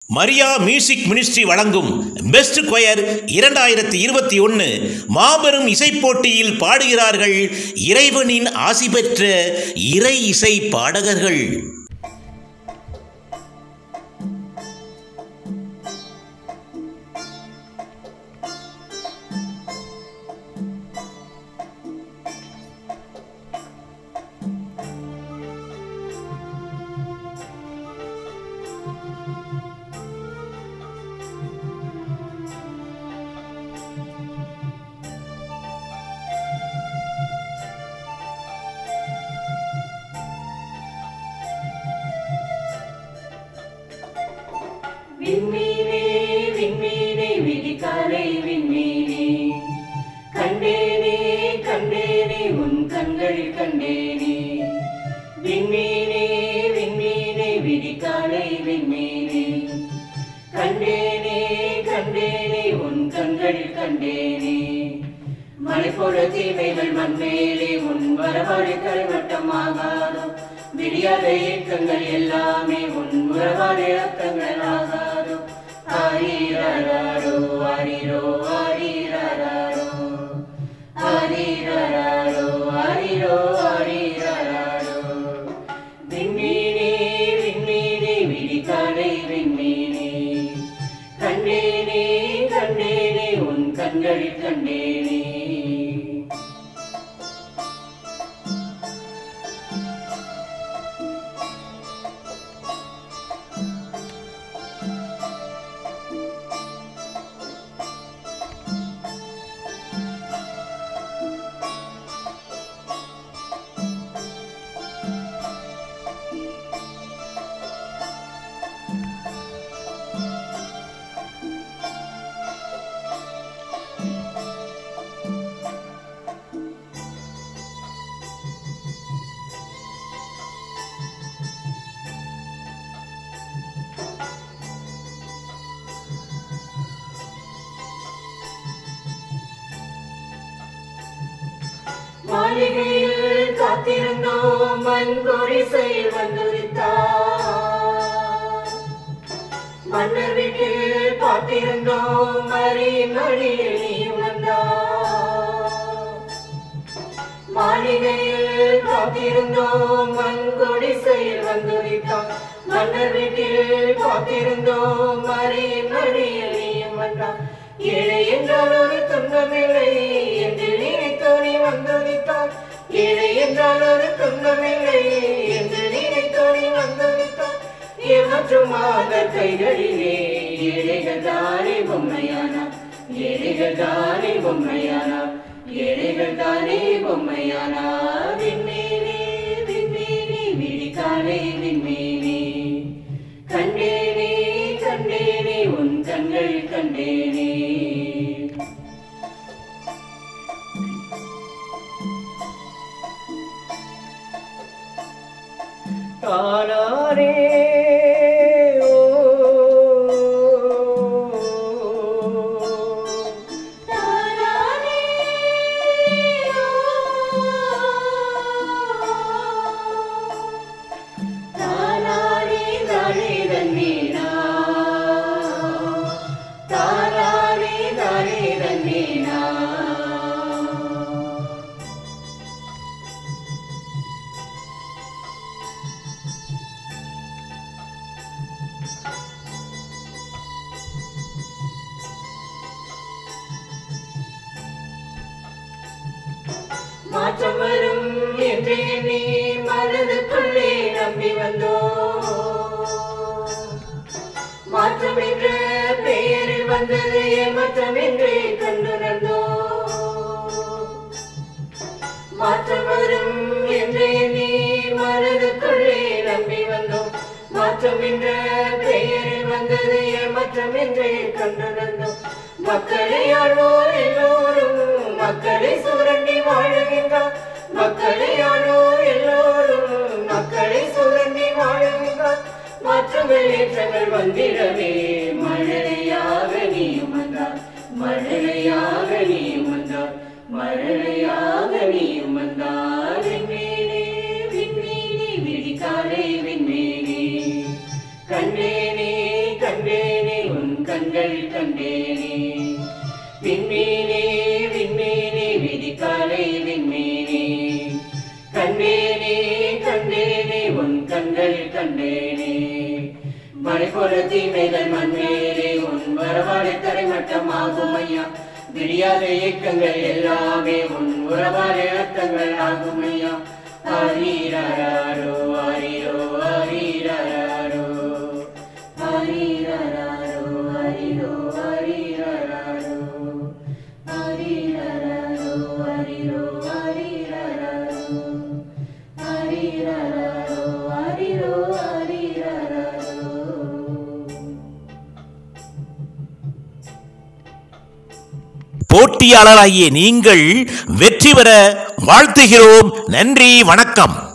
Maria music ministry வழங்கும் best choir இரண்டாயிரத்தி இருபத்தி ஒன்று மாபெரும் இசைப் போட்டியில் பாடுகிறார்கள் இறைவனின் ஆசி பெற்ற இறை இசை பாடகர்கள் விண்மீனே விண்மீனே விழிக்காலை விண்மீனே கண்டேனே கண்டேனே உன் கண்கள் கண்டேனே விண்மீனே விண்மீனே விழிக்காலை விண்மீனே கண்டேனே கண்டேனே உன் கண்கள் கண்டேனே மலை போல தீமைகள் மண்மேலே உன் வரவாடு கரைவட்டமாகாதோ விடியாத இயக்கங்கள் எல்லாமே உன் உறவாடு இலக்கங்கள் ஆகாதோ ஆரீராரோ ஆரீரோ ஆரீராரோ ஆரீராரோ ஆரீரோ ஆரீராரோ விண்மீனே விண்மீனே விழிக்காலை விண்மீனே கண்டேனே கண்டேனே உன் கண்கள் கண்டேனே மாளிகையில் காத்திருந்தோம் மண் குடிசையில் வந்துரித்தார் மன்னர் வீட்டில் பார்த்திருந்தோம் மறி மடியில் நீ வந்தார் மாளிகையில் காத்திருந்தோம் மண் குடிசையில் வந்துரித்தார் மன்னர் வீட்டில் காத்திருந்தோம் மறி மடியில் நீ வந்தார் ஏழை என்றால் ஒரு துன்பமில்லை என்று நினைத்தோனி வந்துரித்தார் ஏழை என்றால் ஒரு துன்பமில்லை என்று நினைத்தோனி வந்துரித்தார் ஏமாற்றுமாக கைகளிலே ஏழைகள் தானே பொம்மையானா ஏழைகள் தானே பொம்மையானா ஏழைகள் தானே பொம்மையானா விண்மீனே விண்மீனே விழிக்காலே விண்மீனே கண்டேனே கண்டேனே உன் கண்கள் கண்டேனே தானாரே ஓ தானாரே தானாரே தானே தன்னீனா தானாரே தானே தன்னீனா மாற்றம் வரும் என்று எண்ணி மனதுக்குள்ளே நம்பி வந்தோ மாற்றம் என்ற பெயரில் வந்தது ஏமாற்றம் என்றே கண்டுணர்ந்தோ மாற்றம் வரும் என்று எண்ணி மனதுக்குள்ளே நம்பி வந்தோம் மாற்றம் என்ற பெயரில் வந்தது ஏமாற்றம் என்றே கண்டுணர்ந்தோம் மக்களை ஆழ்வோர் எல்லோரும் மக்களை சுரண்டி வாழுகின்றார் மக்களை ஆழ்வோர் எல்லோரும் மக்களை சுரண்டி வாழுகின்றார் மாற்றங்கள் ஏற்றங்கள் வந்திடவே மழலையாக நீயும் வந்தார் மழலையாக நீயும் வந்தார் மழலையாக நீயும் வந்தார் விண்மீனே விண்மீனே விழிக்காலே விண்மீனே கண்டேனே கண்டே கண்கள் கண்டேனே விண்மீனே விண்மீனே விதிக்காலை விண்மீனே கண்டேனே கண்டேனே உன் கண்கள் கண்டேனே மழை போல தீமைகள் மண்மேலே உன் வரவாறு தரைமட்டமாகும் ஐயா விடியாத இயக்கங்கள் எல்லாமே உன் உறவாறு அர்த்தங்கள் ஆகும் ஐயா ஆரீராரோ ஆரீரோ ஆரீராரோ ஆரீராரோ ஆரீரோ ஆரீராரோ ஆரீராரோ ஆரீரோ ஆரீராரோ ஆரீராரோ ஆரீரோ ஆரீராரோ போட்டியாளராகிய நீங்கள் வெற்றி பெற வாழ்த்துகிறோம் நன்றி வணக்கம்